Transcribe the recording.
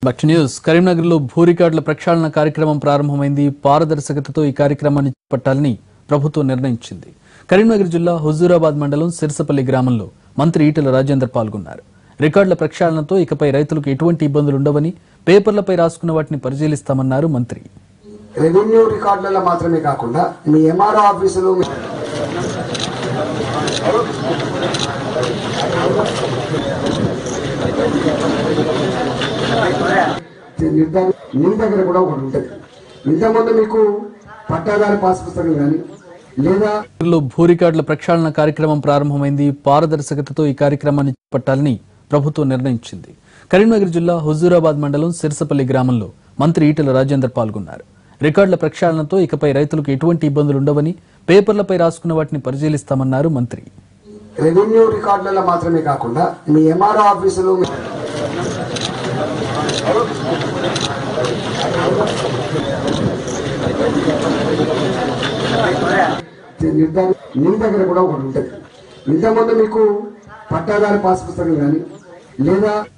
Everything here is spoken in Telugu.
బట్ న్యూస్ కరీంనగర్లో భూ రికార్డుల ప్రక్షాళన కార్యక్రమం ప్రారంభమైంది పారదర్శకతతో ఈ కార్యక్రమాన్ని చేపట్టాలని ప్రభుత్వం నిర్ణయించింది కరీంనగర్ జిల్లా హుజూరాబాద్ మండలం సిరసపల్లి గ్రామంలో మంత్రి ఈటెల రాజేందర్ పాల్గొన్నారు రికార్డుల ప్రక్షాళనతో ఇకపై రైతులకు ఎటువంటి ఇబ్బందులు ఉండవని పేపర్లపై రాసుకున్న వాటిని పరిశీలిస్తామన్నారు మంత్రి రెవెన్యూ రికార్డులలో మాత్రమే కాకుండా మీ ఎంఆర్ఓ ఆఫీసులు మీ- నిర్ధారణ మీ దగ్గర కూడా ఒకటి ఉంటుంది ఇంతకుముందు మీకు పట్టాదారు పాస్ పుస్తకం కానీ లేదా లో భూ రికార్డుల ప్రక్షాళన కార్యక్రమం ప్రారంభమైంది పారదర్శకతతో ఈ కార్యక్రమాన్ని చేపట్టాలని ప్రభుత్వం నిర్ణయించింది కరీంనగర్ జిల్లా హుజూరాబాద్ మండలం సిరసపల్లి గ్రామంలో మంత్రి ఈటెల రాజేందర్ పాల్గొన్నారు రికార్డుల ప్రక్షాళనతో ఇకపై రైతులకు ఎటువంటి ఇబ్బందులు ఉండవని పేపర్లపై రాసుకున్న వాటిని పరిశీలిస్తామన్నారు మంత్రి రెవెన్యూ రికార్డులలో మాత్రమే కాకుండా మీ ఎంఆర్ఓ ఆఫీసులు మీ- నిర్ధారణ మీ దగ్గర కూడా ఒకటి ఉంటుంది ఇంతకుముందు మీకు పట్టాదారు పాస్ పుస్తకం కానీ లేదా